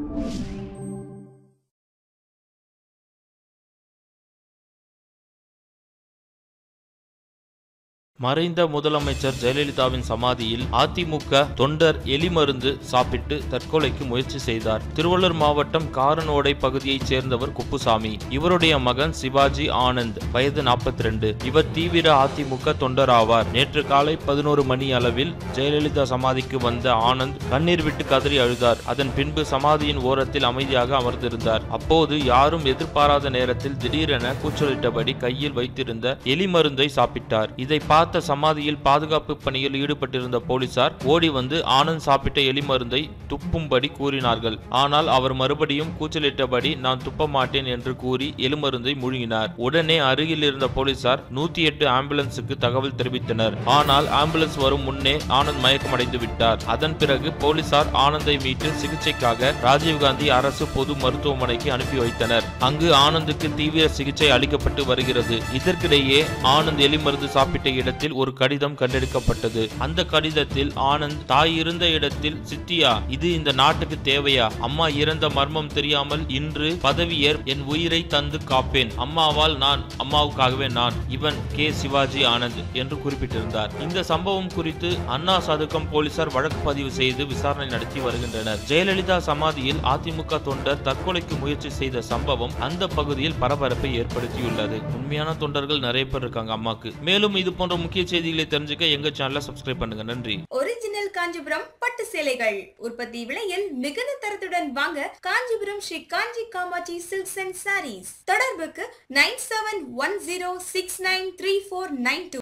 மறைந்த முதலமைச்சர் ஜெயலலிதாவின் சமாதியில் அதிமுக தொண்டர் எலிமருந்து சாப்பிட்டு தற்கொலைக்கு முயற்சி செய்தார் திருவள்ளூர் மாவட்டம் காரனோடை பகுதியைச் சேர்ந்தவர் குப்புசாமி இவருடைய மகன் சிவாஜி ஆனந்த் வயது 42 இவர் தீவிர அதிமுக தொண்டர் ஆவார் நேற்று காலை பதினோரு மணி அளவில் ஜெயலலிதா சமாதிக்கு வந்த ஆனந்த் கண்ணீர் விட்டு கதறி அழுதார் அதன் பின்பு சமாதியின் ஓரத்தில் அமைதியாக அமர்ந்திருந்தார் அப்போது யாரும் எதிர்பாராத நேரத்தில் திடீரென கூச்சலிட்டபடி கையில் வைத்திருந்த எலி மருந்தை சாப்பிட்டார் இதை பார்த்த சமாதியில் பாதுகாப்பு பணியில் ஈடுபட்டிருந்த போலீசார் ஓடி வந்து ஆனந்த் சாப்பிட்ட எலி மருந்தை துப்பும்படி கூறினார்கள் ஆனால் அவர் மறுபடியும் கூச்சலிட்டபடி நான் துப்ப மாட்டேன் என்று கூறி எலுமருந்தை முழுங்கினார் உடனே அருகில் இருந்த போலீசார் நூத்தி எட்டு ஆம்புலன்ஸுக்கு தகவல் தெரிவித்தனர் ஆனால் ஆம்புலன்ஸ் வரும் முன்னே ஆனந்த் மயக்கமடைந்து விட்டார் அதன் பிறகு போலீசார் ஆனந்தை மீட்டு சிகிச்சைக்காக ராஜீவ்காந்தி அரசு பொது மருத்துவமனைக்கு அனுப்பி வைத்தனர் அங்கு ஆனந்துக்கு தீவிர சிகிச்சை அளிக்கப்பட்டு வருகிறது இதற்கிடையே ஆனந்த் எலிமருந்து சாப்பிட்ட இடத்தில் ஒரு கடிதம் கண்டெடுக்கப்பட்டது அந்த கடிதத்தில் ஆனந்த் தாய் இருந்த இடத்தில் சித்தியா இது இந்த நாட்டுக்கு தேவையா அம்மா இறந்த மர்மம் தெரியாமல் இன்று பதவி ஏற் என் உயிரை தந்து காப்பேன் அம்மாவால் நான் அம்மாவுக்காகவே நான் இவன் கே சிவாஜி ஆனந்த் என்று குறிப்பிட்டிருந்தார் இந்த சம்பவம் குறித்து அண்ணா சதுக்கம் போலீசார் வழக்கு பதிவு செய்து விசாரணை நடத்தி வருகின்றனர் ஜெயலலிதா சமாதியில் அதிமுக தொண்டர் தற்கொலைக்கு முயற்சி செய்த சம்பவம் அந்த பகுதியில் பரபரப்பை ஏற்படுத்தியுள்ளது உண்மையான தொண்டர்கள் நிறைய பேர் இருக்காங்க அம்மாக்கு மேலும் இது போன்ற முக்கிய செய்திகளை தெரிஞ்சுக்க எங்க சேனலை சப்ஸ்கிரைப் பண்ணுங்க நன்றி ஒரிஜினல் காஞ்சிபுரம் பட்டு சேலைகள் உற்பத்தி விலையில் மிகுந்த தரத்துடன் வாங்க காஞ்சிபுரம் ஸ்ரீ காஞ்சி காமாட்சி சில்க்ஸ் அண்ட் சாரீஸ் தொடர்புக்கு nine seven one zero six nine three four nine two